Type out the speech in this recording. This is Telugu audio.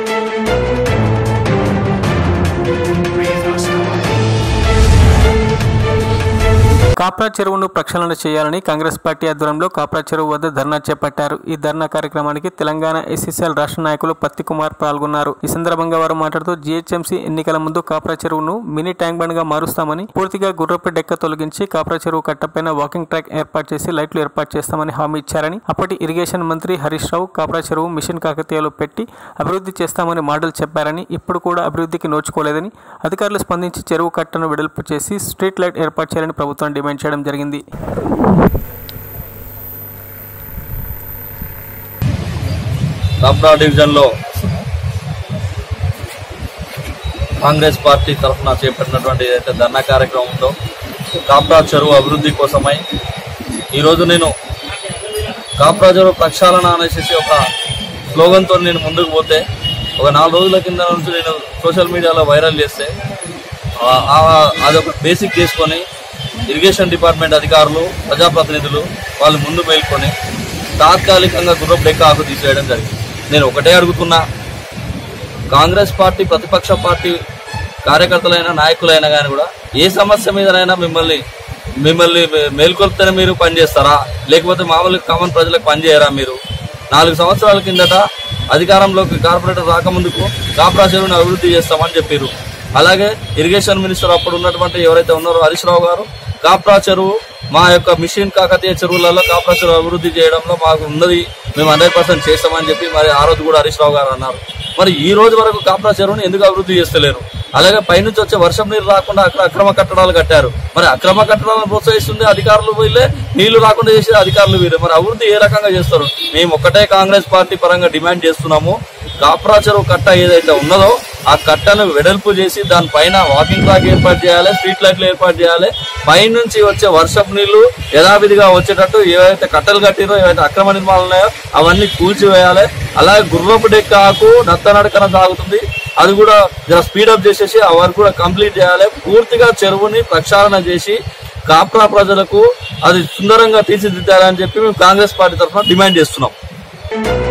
కాప్రా చెరువును ప్రక్షాళన చేయాలని కాంగ్రెస్ పార్టీ ఆధ్వర్యంలో కాప్రా చెరువు వద్ద ధర్నా చేపట్టారు ఈ ధర్నా కార్యక్రమానికి తెలంగాణ ఎస్సీసీఎల్ రాష్ట్ర నాయకులు పత్తి కుమార్ పాల్గొన్నారు ఈ సందర్భంగా వారు మాట్లాడుతూ జీహెచ్ఎంసీ ఎన్నికల ముందు కాప్రా చెరువును మినీ ట్యాంక్ బండ్ గా మారుస్తామని పూర్తిగా గుర్రపు డెక్క తొలగించి కాప్రా చెరువు కట్టపైన వాకింగ్ ట్రాక్ ఏర్పాటు చేసి లైట్లు ఏర్పాటు చేస్తామని హామీ ఇచ్చారని అప్పటి ఇరిగేషన్ మంత్రి హరీష్ రావు కాప్రా చెరువు మిషన్ కాకతీయలో పెట్టి అభివృద్ధి చేస్తామని మాటలు చెప్పారని ఇప్పుడు కూడా అభివృద్ధికి నోచుకోలేదని అధికారులు స్పందించి చెరువు కట్టను వెడల్పు చేసి స్ట్రీట్ లైట్ ఏర్పాటు చేయాలని ప్రభుత్వం డిమాండ్ చేయడం జరిగింది కాప్రా డివిజన్లో కాంగ్రెస్ పార్టీ తరఫున చేపట్టినటువంటి ఏదైతే ధర్నా కార్యక్రమం ఉందో కాప్రా చెరువు అభివృద్ధి కోసమై ఈరోజు నేను కాప్రా చెరువు ప్రక్షాళన అనేసి ఒక స్లోగన్తో నేను ముందుకు పోతే ఒక నాలుగు రోజుల కింద నుంచి నేను సోషల్ మీడియాలో వైరల్ చేస్తే ఆ- ఆ- అదొక బేసిక్ చేసుకొని ఇరిగేషన్ డిపార్ట్మెంట్ అధికారులు ప్రజాప్రతినిధులు వాళ్ళు ముందు మేల్కొని తాత్కాలికంగా గుర్రపు డెక్క ఆకు తీసేయడం జరిగింది నేను ఒకటే అడుగుతున్నా కాంగ్రెస్ పార్టీ ప్రతిపక్ష పార్టీ కార్యకర్తలైన నాయకులైనా కానీ కూడా ఏ సమస్య మీదనైనా మిమ్మల్ని మిమ్మల్ని మేల్కొల్పితేనే మీరు పనిచేస్తారా లేకపోతే మామూలు కామన్ ప్రజలకు పనిచేయరా మీరు నాలుగు సంవత్సరాల కిందట అధికారంలోకి కార్పొరేటర్ రాకముందుకు కాప్రా చెరువును అభివృద్ధి చేస్తామని చెప్పారు అలాగే ఇరిగేషన్ మినిస్టర్ అప్పుడు ఉన్నటువంటి ఎవరైతే ఉన్నారో హరీష్ రావు గారు కాప్రా చెరువు మా యొక్క మిషన్ కాకతీయ చెరువులలో కాప్రా చెరువు అభివృద్ధి చేయడంలో మాకు ఉన్నది మేము హండ్రెడ్ పర్సెంట్ చేస్తామని చెప్పి మరి ఆ రోజు కూడా హరీష్ రావు గారు అన్నారు మరి ఈ రోజు వరకు కాప్రా చెరువుని ఎందుకు అభివృద్ధి చేస్తలేరు అలాగే పైనుంచి వచ్చే వర్షం నీరు రాకుండా అక్కడ అక్రమ కట్టడాలు కట్టారు మరి అక్రమ కట్టడాలను ప్రోత్సహిస్తుంది అధికారులు వీళ్ళే నీళ్లు రాకుండా చేసే అధికారులు వీరే మరి అభివృద్ధి ఏ రకంగా చేస్తారు మేము ఒక్కటే కాంగ్రెస్ పార్టీ పరంగా డిమాండ్ చేస్తున్నాము కాప్రా చెరువు కట్ట ఏదైతే ఉన్నదో ఆ కట్టను వెడల్పు చేసి దానిపైన వాకింగ్ ట్రాక్ ఏర్పాటు చేయాలి స్ట్రీట్ లైట్లు ఏర్పాటు చేయాలి పైనుంచి వచ్చే వర్షపు నీళ్లు యథావిధిగా వచ్చేటట్టు ఏవైతే కట్టలు కట్టిరో ఏవైతే అక్రమ నిర్మాణాలు ఉన్నాయో అవన్నీ కూల్చివేయాలి అలాగే గుర్రపు డెక్క ఆకు నత్తనడకన సాగుతుంది అది కూడా జర స్పీడప్ చేసేసి ఆ వర్క్ కూడా కంప్లీట్ చేయాలి పూర్తిగా చెరువుని ప్రక్షాళన చేసి కాప్రా ప్రజలకు అది సుందరంగా తీర్చిదిద్దాలని చెప్పి మేము కాంగ్రెస్ పార్టీ తరఫున డిమాండ్ చేస్తున్నాం